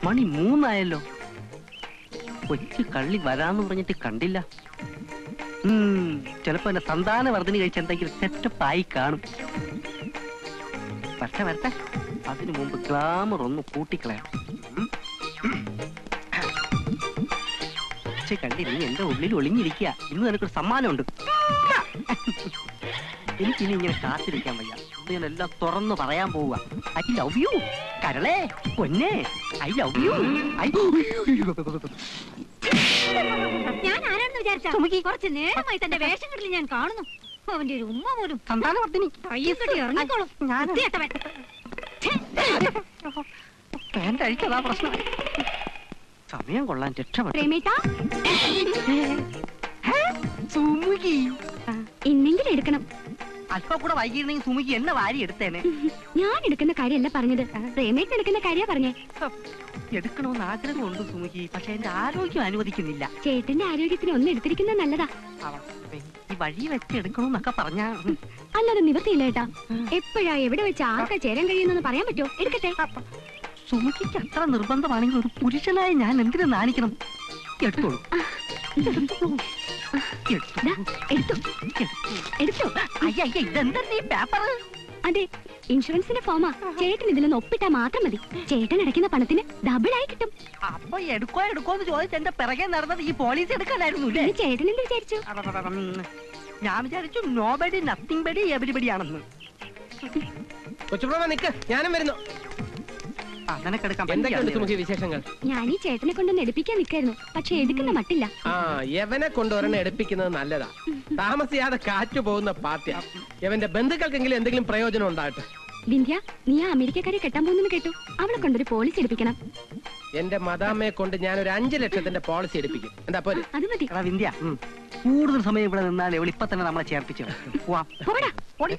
മണി മൂന്നായല്ലോ കൊച്ചു കള്ളി വരാന്ന് പറഞ്ഞിട്ട് കണ്ടില്ല ഉം, ചിലപ്പോ എന്റെ സന്താന വർദ്ധന കഴിച്ച് എന്തെങ്കിലും സെറ്റപ്പ് ആയി കാണും വരട്ടെ വരട്ടെ അതിനു മുമ്പ് ഗ്ലാമർ ഒന്ന് കൂട്ടിക്കളയാം ഉം. പക്ഷെ കണ്ടി നീ എന്റെ ഉള്ളിൽ ഒളിഞ്ഞിരിക്കുക ഇന്ന് നിനക്കൊരു സമ്മാനമുണ്ട് എനിക്കിനി ഇങ്ങനെ കാത്തിരിക്കാൻ വയ്യ ഇത് ഞാൻ എല്ലാം തുറന്നു പറയാൻ പോവുക ഐ ലവ് യു കരളേ പൊന്നെ ഐ ലവ് യു ഐ ഞാൻ ആരാണെന്ന് വിചാരിച്ച കുറച്ച് നേരമായി തന്റെ വേഷം കെട്ടിൽ ഞാൻ കാണുന്നു അവന്റെ ഒരു ഉമ്മ പോലും സന്താന വർദ്ധനി കയ്യും കെട്ടി ഇറങ്ങിക്കോളും വൃത്തികെട്ടവൻ. പാന്റ് അഴിച്ചതാ പ്രശ്നം സമയം കൊള്ളാൻ രക്ഷപ്പെട്ടു പ്രേമേട്ടാ സുമുഖി ഇന്നെങ്കിലും എടുക്കണം അല്പം കൂടെ വൈകിയിരുന്നെങ്കിൽ സുമുഖി എന്നെ വാരി എടുത്തേനെ ഞാൻ എടുക്കുന്ന കാര്യമല്ല പറഞ്ഞത് പ്രേമേട്ട് എടുക്കുന്ന കാര്യ പറഞ്ഞേ എടുക്കണമെന്ന് ആഗ്രഹമുണ്ട് സുമുഖി പക്ഷെ എന്റെ ആരോഗ്യം അനുവദിക്കുന്നില്ല ചേട്ടന്റെ ആരോഗ്യത്തിന് ഒന്ന് എടുത്തിരിക്കുന്നത് നല്ലതാ അവ- ഈ വഴി വെച്ച് എടുക്കണമെന്നൊക്കെ പറഞ്ഞാ ഉം. അല്ലാതെ നിവർത്തിയില്ല ഏട്ടാ എപ്പോഴാ എവിടെ വെച്ച് ആർക്കാ ചേരാൻ കഴിയുന്നെന്ന് പറയാൻ പറ്റുമോ എടുക്കട്ടെ സുമുഖിക്ക് അത്ര നിർബന്ധമാണെങ്കിൽ ഒരു പുരുഷനായി ഞാൻ എന്തിനു നാണിക്കണം എടുത്തോളൂ എടുത്തോളൂ. ദാ, എടുത്തു എടുത്തു അയ്യ അയ്യ ഇതെന്താ ഈ പേപ്പർ അതെ ഇൻഷുറൻസിന്റെ ഫോമാ ചേട്ടൻ ഇതിലൊന്ന് ഒപ്പിട്ടാ മാത്രം മതി ചേട്ടൻ അടയ്ക്കുന്ന പണത്തിന് ഡബിൾ ആയി കിട്ടും അപ്പൊ എടുക്കോ എടുക്കോ എന്ന് ചോദിച്ച് എന്റെ പിറകെ നടന്നത് ഈ പോലീസ് എടുക്കാനായിരുന്നു ഇല്ലേ ഇനി ചേട്ടൻ എന്ത് വിചാരിച്ചു ഉം. ഞാൻ വിചാരിച്ചു നോബഡി നത്തിങ് ബഡി എവരിബഡി ആണെന്ന് കൊച്ചുപ്രഭ നിക്ക് ഞാനും വരുന്നു ആ നിനക്കെടുക്കാൻ എന്തൊക്കെയുണ്ട് സുമുഖി വിശേഷങ്ങൾ ഞാൻ ഈ ചേട്ടനെ കൊണ്ടൊന്ന് എടുപ്പിക്കാൻ നിൽക്കായിരുന്നു പക്ഷെ എടുക്കുന്ന മട്ടില്ല ആ യവനെ കൊണ്ടുവരണ എടുപ്പിക്കുന്നത് നല്ലതാ താമസിയാതെ കാറ്റു പോകുന്ന പാർട്ടിയാ യവന്റെ ബന്ധുക്കൾക്കെങ്കിലും എന്തെങ്കിലും പ്രയോജനം ഉണ്ടാകട്ടെ വിന്ധ്യ നീ ആ അമേരിക്കക്കാരെ കെട്ടാൻ പോകുന്നെന്ന് കേട്ടു അവളെ കൊണ്ടൊരു പോളിസി എടുപ്പിക്കണം എന്റെ മദാമ്മയെ കൊണ്ട് ഞാൻ ഒരു അഞ്ചു ലക്ഷത്തിന്റെ പോളിസി എടുപ്പിക്കും എന്താ പോരെ അത് മതി എടാ വിന്ധ്യ കൂടുതൽ സമയം ഇവിടെ നിന്നാൽ ഇവൾ ഇപ്പൊ തന്നെ നമ്മളെ ചേർപ്പിച്ചു പോവാം പോടാ ഓടി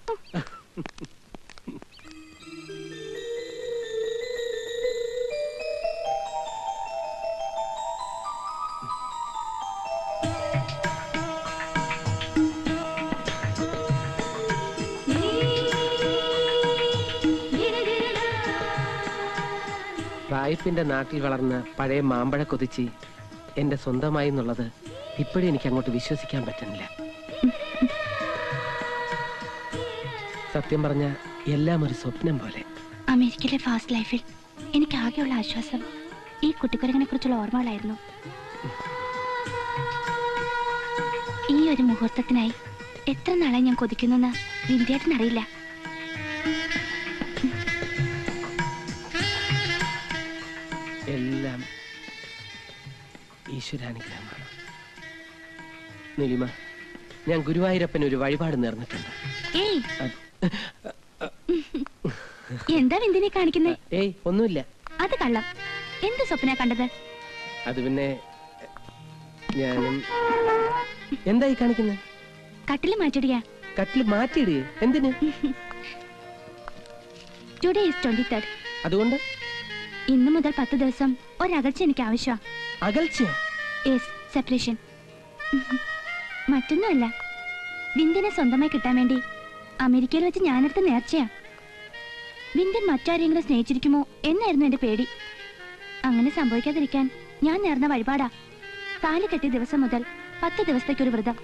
സായിപ്പിന്റെ നാട്ടിൽ വളർന്ന പഴയ മാമ്പഴ കൊതിച്ച് എന്റെ സ്വന്തമായി എന്നുള്ളത് ഇപ്പോഴും എനിക്ക് അങ്ങോട്ട് വിശ്വസിക്കാൻ പറ്റുന്നില്ല സത്യം പറഞ്ഞ എല്ലാം ഒരു സ്വപ്നം പോലെ അമേരിക്കയിലെ ഫാസ്റ്റ് ലൈഫിൽ എനിക്ക് ആകെയുള്ള ആശ്വാസം ഈ കുട്ടിക്കുരങ്ങിനെ കുറിച്ചുള്ള ഓർമ്മകളായിരുന്നു ഈ ഒരു മുഹൂർത്തത്തിനായി എത്ര നാളായി ഞാൻ കൊതിക്കുന്നെന്ന് വിന്ധ്യാട്ടിനറിയില്ല എല്ലാം ഈശ്വരാനുഗ്രഹമാണ് നീലിമ ഞാൻ ഗുരുവായൂരപ്പന് ഒരു വഴിപാട് നേർന്നിട്ടുണ്ട് ഏയ് അത്- എന്താ വിന്ദിനെ കാണിക്കുന്നേ ഏയ് ഒന്നുമില്ല അത് കള്ളം എന്ത് സ്വപ്ന കണ്ടത് അത് പിന്നെ ഞാനും എന്തായി കാണിക്കുന്നത് കട്ടില് മാറ്റിടുക കട്ടിൽ മാറ്റിയിടുക എന്തിന് ടുഡേ ഈസ് ട്വന്റി തേർഡ് അതുകൊണ്ട് ഇന്നു മുതൽ പത്ത് ദിവസം ഒരകൽച്ച എനിക്ക് ആവശ്യമാണ് അകൽച്ച യെസ് സെപ്പറേഷൻ മറ്റൊന്നുമല്ല വിന്ദിനെ സ്വന്തമായി കിട്ടാൻ വേണ്ടി അമേരിക്കയിൽ വെച്ച് ഞാനെടുത്ത നേർച്ചയാ വിന്ദൻ മറ്റാരെങ്കിലും സ്നേഹിച്ചിരിക്കുമോ എന്നായിരുന്നു എന്റെ പേടി അങ്ങനെ സംഭവിക്കാതിരിക്കാൻ ഞാൻ നേർന്ന വഴിപാടാ താലി കെട്ടിയ ദിവസം മുതൽ പത്ത് ദിവസത്തേക്കൊരു വ്രതം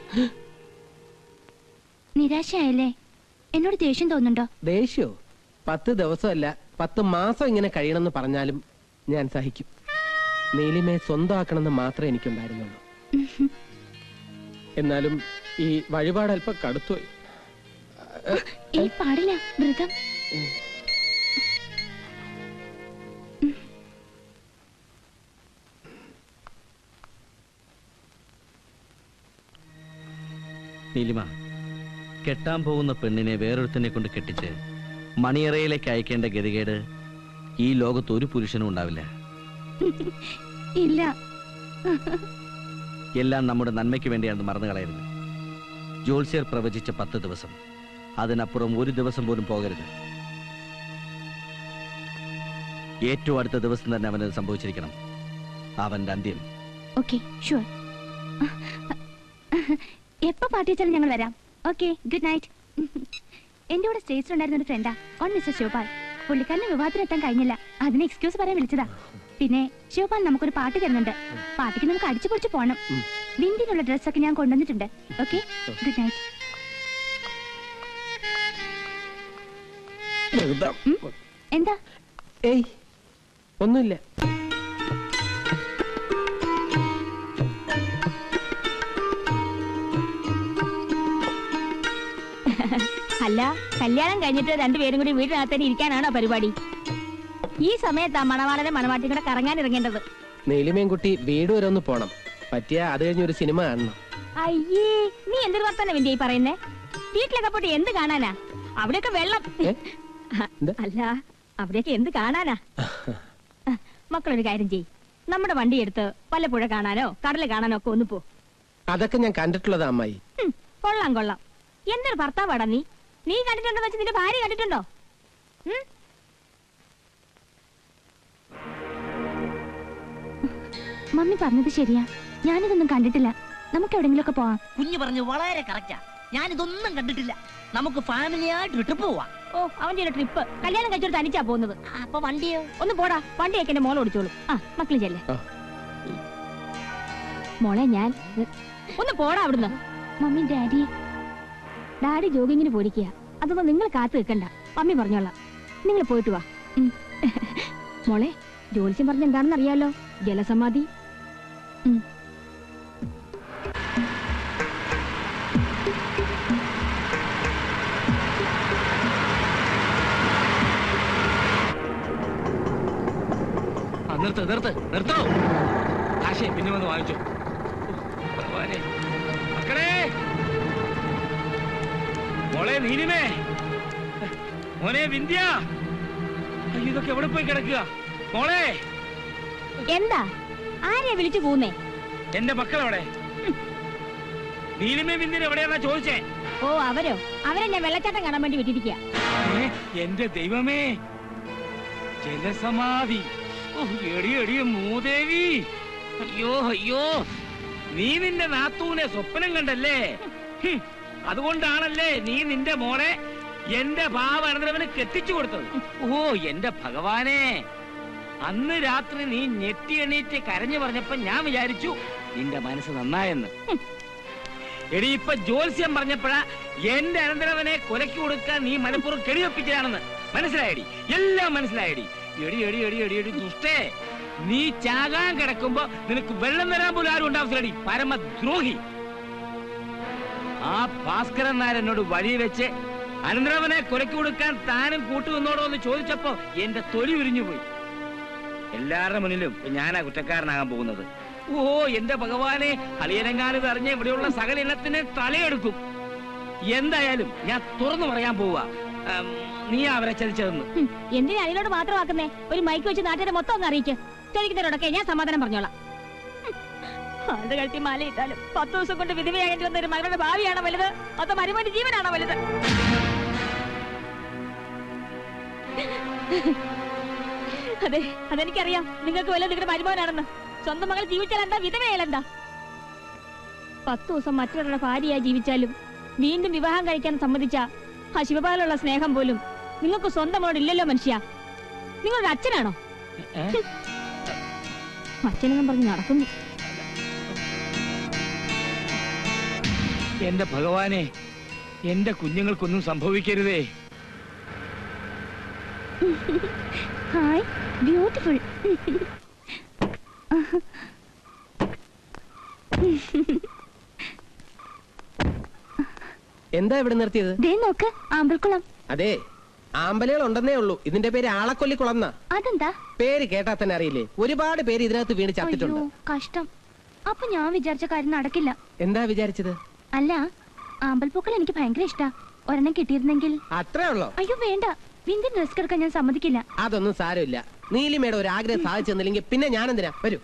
നിരാശയായല്ലേ എന്നോട് ദേഷ്യം തോന്നുന്നുണ്ടോ ദേഷ്യോ പത്ത് ദിവസമല്ല പത്ത് മാസം ഇങ്ങനെ കഴിയണമെന്ന് പറഞ്ഞാലും ഞാൻ സഹിക്കും നീലിമയെ സ്വന്തമാക്കണമെന്ന് മാത്രമേ എനിക്കുണ്ടായിരുന്നുള്ളൂ എന്നാലും ഈ വഴിപാട് അല്പം കടുത്തുപോയി ഈ പാടില്ല വ്രതം നീലിമ കെട്ടാൻ പോകുന്ന പെണ്ണിനെ വേറൊരുത്തനെ കൊണ്ട് കെട്ടിച്ച് മണിയറയിലേക്ക് അയക്കേണ്ട ഗതികേട് ഈ ലോകത്ത് ഒരു പുരുഷനും ഉണ്ടാവില്ല ഇല്ല എല്ലാം നമ്മുടെ നന്മയ്ക്ക് വേണ്ടിയാണെന്ന് മറന്നു കളയരുത് ജോത്സ്യർ പ്രവചിച്ച പത്ത് ദിവസം അതിനപ്പുറം ഒരു ദിവസം പോലും പോകരുത് ഏറ്റവും അടുത്ത ദിവസം തന്നെ അവനത് സംഭവിച്ചിരിക്കണം അവന്റെ അന്ത്യം ഓക്കെ ഷുവർ എപ്പോ പാർട്ടി വെച്ചാലും ഞങ്ങൾ വരാം ഓക്കെ ഗുഡ് നൈറ്റ് എന്റെ കൂടെ സ്റ്റേജിൽ ഉണ്ടായിരുന്ന ഒരു ഫ്രണ്ടാ ഓൺ മിസ്റ്റർ ശിവപാൽ പുള്ളിക്കാരന് വിവാഹത്തിനെത്താൻ കഴിഞ്ഞില്ല അതിന് എക്സ്ക്യൂസ് പറയാൻ വിളിച്ചതാ പിന്നെ ശിവപാൽ നമുക്കൊരു പാട്ട് തരുന്നുണ്ട് പാട്ടിക്ക് നമുക്ക് അടിച്ചു പൊളിച്ച് പോണം ഉം. വിന്ദിനുള്ള ഡ്രസ്സൊക്കെ ഞാൻ കൊണ്ടുവന്നിട്ടുണ്ട് ഓക്കെ ഗുഡ് നൈറ്റ് എന്താ ഏയ് ഒന്നുമില്ല അല്ല കല്യാണം കഴിഞ്ഞിട്ട് രണ്ടുപേരും കൂടി വീടിനകത്ത് തന്നെ ഇരിക്കാനാണോ പരിപാടി ഈ സമയത്താ മണവാളനെ മണവാട്ടി കൂടെ കറങ്ങാൻ ഇറങ്ങേണ്ടത് നീലിമയും കുട്ടി വീട് വരെ ഒന്ന് പോണം പറ്റിയ അത് കഴിഞ്ഞ് ഒരു സിനിമ കാണണം അയ്യേ നീ എന്തൊരു വർത്തനം വിന്റെ ഈ പറയുന്നേ വീട്ടിലൊക്കെ പോയിട്ട് എന്ത് കാണാനാ അവിടെയൊക്കെ വെള്ളം ഏ? എന്താ? അല്ല അവിടെയൊക്കെ എന്ത് കാണാനാ മക്കളൊരു കാര്യം ചെയ് നമ്മുടെ വണ്ടി എടുത്ത് വല്ലപ്പുഴ കാണാനോ കടല് കാണാനോ ഒക്കെ ഒന്ന് പോ അതൊക്കെ ഞാൻ കണ്ടിട്ടുള്ളതാ അമ്മായി ഹും, കൊള്ളാം കൊള്ളാം എന്തൊരു ഭർത്താവാടാ നീ നീ കണ്ടിട്ടുണ്ടോ വെച്ച് നിന്റെ ഭാര്യ കണ്ടിട്ടുണ്ടോ ഉം? മമ്മി പറഞ്ഞത് ശരിയാ ഞാനിതൊന്നും കണ്ടിട്ടില്ല നമുക്ക് എവിടെങ്കിലുമൊക്കെ പോവാം കുഞ്ഞു പറഞ്ഞു വളരെ കറക്റ്റാ ഞാൻ ഇതൊന്നും കണ്ടിട്ടില്ല നമുക്ക് ഫാമിലി ആയിട്ട് ട്രിപ്പ് പോവാം ഓ അവന്റെ ഒരു ട്രിപ്പ് കല്യാണം കഴിച്ചൊരു തനിച്ചാ പോകുന്നത് ആ, അപ്പൊ വണ്ടിയോ ഒന്ന് പോടാ വണ്ടിയൊക്കെ എന്റെ മോളെ ഓടിച്ചോളൂ ആ മക്കള് ചെല്ലേ ആ. മോളെ ഞാൻ ഒന്ന് പോടാ അവിടുന്ന് മമ്മി ഡാഡി ഡാഡി ജോഗിങ്ങിന് പോയിരിക്കുക അതൊന്നും നിങ്ങൾ കാത്തു നിൽക്കണ്ട മമ്മി പറഞ്ഞോളാം നിങ്ങൾ പോയിട്ട് വാ ഉം. മോളെ ജോത്സ്യം പറഞ്ഞ എന്താണെന്ന് അറിയാലോ ജലസമാധി ഉം. ആ, നിർത്ത് നിർത്ത് നിർത്തോ ആശേ പിന്നെ വന്ന് വാങ്ങിച്ചോ ഭഗവാനെ. മക്കളെ മോളെ നീലിമേ മോനെ വിന്ധ്യ അയ്യോ, ഇതൊക്കെ എവിടെ പോയി കിടക്കുക മോളെ എന്താ ആരെയാ വിളിച്ചു പോകുന്നേ എന്റെ മക്കളെവിടെ നീലിമേ വിന്ധ്യൻ എവിടെയാന്നാ ചോദിച്ചേ ഓ അവരോ അവരെന്നെ വെള്ളച്ചാട്ടം കാണാൻ വേണ്ടി വിട്ടിരിക്കുക ഏ, എന്റെ ദൈവമേ ജലസമാധി ഓ, എടി എടി മൂദേവി അയ്യോ അയ്യോ നീ നിന്റെ നാത്തൂനെ സ്വപ്നം കണ്ടല്ലേ ഹും, അതുകൊണ്ടാണല്ലേ നീ നിന്റെ മോളെ എന്റെ ഭാവാനന്ദവന് കെട്ടിച്ചു കൊടുത്തത് ഓ എന്റെ ഭഗവാനെ അന്ന് രാത്രി നീ ഞെട്ടി എണീറ്റ് കരഞ്ഞു പറഞ്ഞപ്പോ ഞാൻ വിചാരിച്ചു നിന്റെ മനസ്സ് നന്നായെന്ന് എടി ഇപ്പൊ ജോത്സ്യം പറഞ്ഞപ്പോഴാ എന്റെ അനന്തരവനെ കൊലയ്ക്ക് കൊടുക്കാൻ നീ മനഃപൂർവ്വം കെടിവെപ്പിച്ചതാണെന്ന് മനസ്സിലായടി എല്ലാം മനസ്സിലായടി എടി എടി എടി എടി എടി ദുഷ്ടേ നീ ചാകാൻ കിടക്കുമ്പോ നിനക്ക് വെള്ളം തരാൻ പോലും ആരും ഉണ്ടാവില്ലടി പരമദ്രോഹി ആ ഭാസ്കരൻ നായർ എന്നോട് വഴി വെച്ച് അനന്തരവനെ കൊലയ്ക്ക് കൊടുക്കാൻ താനും കൂട്ടുവന്നോടോ എന്ന് ചോദിച്ചപ്പോ എന്റെ തൊലി ഉരിഞ്ഞു പോയി എല്ലാവരുടെ മുന്നിലും ഇപ്പൊ ഞാനാ കുറ്റക്കാരനാകാൻ പോകുന്നത് ഓ എന്റെ ഭഗവാനെ അളിയനങ്ങാനത് അറിഞ്ഞ ഇവിടെയുള്ള സകല ഇനത്തിന് തലയെടുക്കും എന്തായാലും ഞാൻ തുറന്നു പറയാൻ പോവാ ഉം, നീ അവരെ ചതിച്ചതെന്ന് ഹും, എന്തിനാ അതിനോട് മാത്രമാക്കുന്നേ ഒരു മൈക്ക് വെച്ച് നാട്ടുകാരെ മൊത്തം അങ്ങ് അറിയിക്ക് ചോദിക്കുന്നവരോടൊക്കെ ഞാൻ സമാധാനം പറഞ്ഞോളാം ഹും, ആളുടെ കഴുത്തി മാലയിട്ടാലും പത്ത് ദിവസം കൊണ്ട് വിധവയാകേണ്ടി വന്ന ഒരു മകളുടെ ഭാവിയാണോ വലുത് അതോ മരുമന്റെ ജീവനാണോ വലുത് അതെ അതെനിക്കറിയാം നിങ്ങൾക്ക് വല്ല നിങ്ങളുടെ മരുമോനാണെന്ന് സ്വന്തം മകൾ ജീവിച്ചാൽ എന്താ വിധവയാൽ എന്താ പത്ത് ദിവസം മറ്റൊരാളുടെ ഭാര്യയായി ജീവിച്ചാലും വീണ്ടും വിവാഹം കഴിക്കാൻ സമ്മതിച്ച ആ ശിവപാലുള്ള സ്നേഹം പോലും നിങ്ങൾക്ക് സ്വന്തമോട് ഇല്ലല്ലോ മനുഷ്യ നിങ്ങളുടെ അച്ഛനാണോ ഏ? അച്ഛനെന്നും പറഞ്ഞ് നടക്കുന്നു എന്റെ ഭഗവാനെ എന്റെ കുഞ്ഞുങ്ങൾക്കൊന്നും സംഭവിക്കരുതേ ഹായ് ബ്യൂട്ടിഫുൾ എന്താ ഇവിടെ നിർത്തിയത് ദേ നോക്ക് ആമ്പൽക്കുളം അതെ ആമ്പലുകൾ ഉണ്ടെന്നേ ഉള്ളൂ ഇതിന്റെ പേര് ആളക്കൊല്ലി കുളന്ന അതെന്താ പേര് കേട്ടാ തന്നെ അറിയില്ലേ ഒരുപാട് പേര് ഇതിനകത്ത് വീണ് ചത്തിട്ടുണ്ട് അയ്യോ കഷ്ടം അപ്പൊ ഞാൻ വിചാരിച്ച കാര്യം നടക്കില്ല എന്താ വിചാരിച്ചത് അല്ല ആമ്പൽപ്പൂക്കൾ എനിക്ക് ഭയങ്കര ഇഷ്ടാ ഒരെണ്ണം കിട്ടിയിരുന്നെങ്കിൽ അത്രേ ഉള്ളോ അയ്യോ വേണ്ട വിന്ധ്യൻ റിസ്ക് എടുക്കാൻ ഞാൻ സമ്മതിക്കില്ല അതൊന്നും സാരമില്ല നീലിമയുടെ ഒരു ആഗ്രഹം സാധിച്ചു തന്നില്ലെങ്കിൽ പിന്നെ ഞാൻ എന്തിനാ വരൂ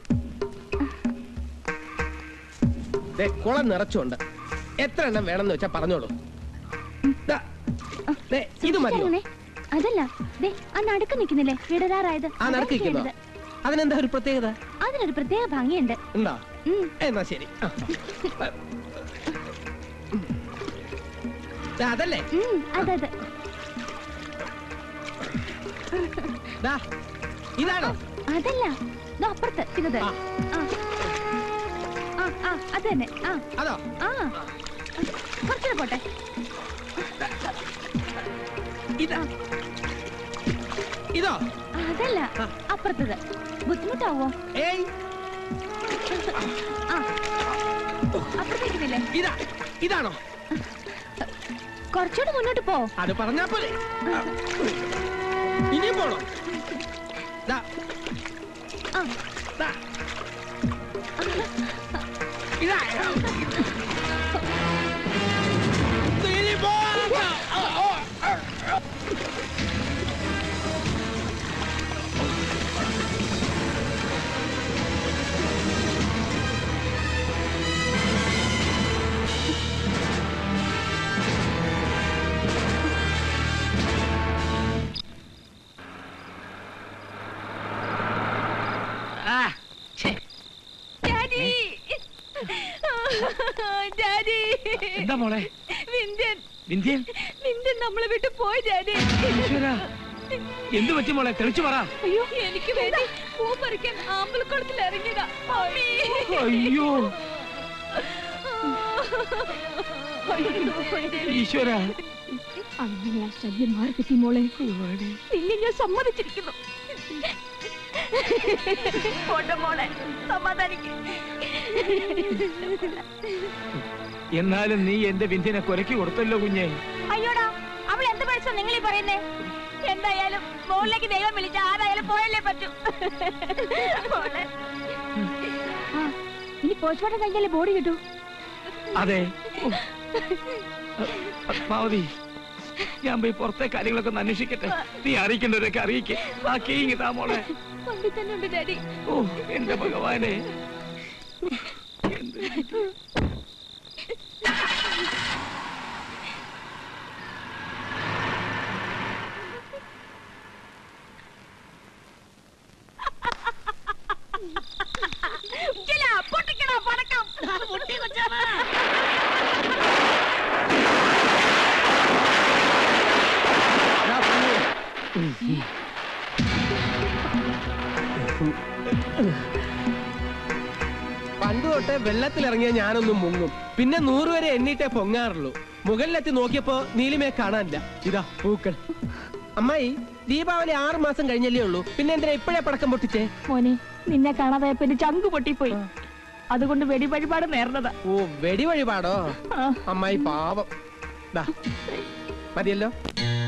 ദേ, കുളം നിറച്ചുണ്ട് എത്ര എണ്ണം വേണമെന്ന് വെച്ചാ പറഞ്ഞോളൂ ദാ, ദേ, ഇത് മതിയോ സൂക്ഷിച്ചിറങ്ങണേ. അതല്ല ദേ ആ നടുക്ക് നിൽക്കുന്നില്ലേ വിടരാറായത് ആ നടക്കിരിക്കുന്നോ അതിനെന്താ ഒരു പ്രത്യേകത അതിനൊരു പ്രത്യേക ഭംഗിയുണ്ട് ഉണ്ടോ ഉം. എന്നാ ശരി ആ. ദാ, അതല്ലേ ഉം, അതെ അതെ ദാ, ഇതാണോ അതല്ല ദാ അപ്പുറത്ത് ചിന്നത് ആ. ആ ആ ആ അത് തന്നെ ആ അതോ ആ കുറച്ചുകൂടെ പോട്ടെ ഇതാ ഇതോ അതല്ല ആ. അപ്പുറത്തത് ബുദ്ധിമുട്ടാവോ ഏയ് ആ അപ്പുറത്തേക്കുന്നില്ലേ ഇതാ ഇതാണോ കുറച്ചുകൂടെ മുന്നോട്ട് പോ അത് പറഞ്ഞാ പോലെ ആ. ഇനിയും പോണോ ദാ, ആ ദാ. ഇതാ ഇനി പോ. ആ, ഓ, ആ, ആ. ആ, ഛെ, ഡാഡി ഡാഡി എന്താ മോളെ വിന്ധ്യൻ വിന്ധ്യൻ വിന്ധ്യൻ നമ്മളെ വിട്ട് പോയി ഡാഡി ഈശ്വരാ, എന്ത് പറ്റി മോളെ തെളിച്ചു പറ അയ്യോ എനിക്ക് വേണ്ടി പൂ പറിക്കാൻ ആമ്പൽക്കുളത്തിൽ ഇറങ്ങിയതാ മമ്മി. അയ്യോ ഈശ്വര അങ്ങനെ ആ ശല്യം മാറി കിട്ടി മോളെ നിന്നെ ഞാൻ സമ്മതിച്ചിരിക്കുന്നു പോട്ടെ മോളെ സമാധാനിക്ക് എന്നാലും നീ എന്റെ വിന്ധ്യനെ കൊലക്കി കൊടുത്തല്ലോ കുഞ്ഞെ അയ്യോടാ അവൾ എന്ത് പഠിച്ചോ നിങ്ങൾ ഈ പറയുന്നേ എന്തായാലും മോളിലേക്ക് ദൈവം വിളിച്ച ആരായാലും പോയല്ലേ പറ്റൂ മോളെ. ആ, ഇനി പോസ്റ്റ്മോർട്ടം കഴിഞ്ഞാലേ ബോഡി കിട്ടൂ അതെ ഓ. പത്മാവതി ഞാൻ പോയി പുറത്തെ കാര്യങ്ങളൊക്കെ ഒന്ന് അന്വേഷിക്കട്ടെ നീ അറിയിക്കേണ്ടവരൊക്കെ അറിയിക്കേ ആ കീങ് താ മോളെ വണ്ടി തന്നെ ഉണ്ട് ഡാഡി ഓ എന്റെ ഭഗവാനെ എന്ത് ഇല്ല, പൊട്ടിക്കടാ പടക്കം പണ്ട് തൊട്ടേ വെള്ളത്തിലിറങ്ങിയ ഞാനൊന്നും മുങ്ങും പിന്നെ നൂറ് വരെ എണ്ണീട്ടേ പൊങ്ങാറുള്ളൂ മുകളിലെത്തി നോക്കിയപ്പോ നീലിമയെ കാണാനില്ല ഇതാ പൂക്കൾ അമ്മായി ദീപാവലി ആറ് മാസം കഴിഞ്ഞല്ലേ ഉള്ളൂ പിന്നെ എന്തിനാ ഇപ്പോഴേ പടക്കം പൊട്ടിച്ചേ മോനെ നിന്നെ കാണാതായപ്പോ എന്റെ ചങ്ക് പൊട്ടിപ്പോയി അതുകൊണ്ട് വെടി വഴിപാട് നേർന്നതാ ഓ വെടി വഴിപാടോ ആ. അമ്മായി പാവം ദാ, മതിയല്ലോ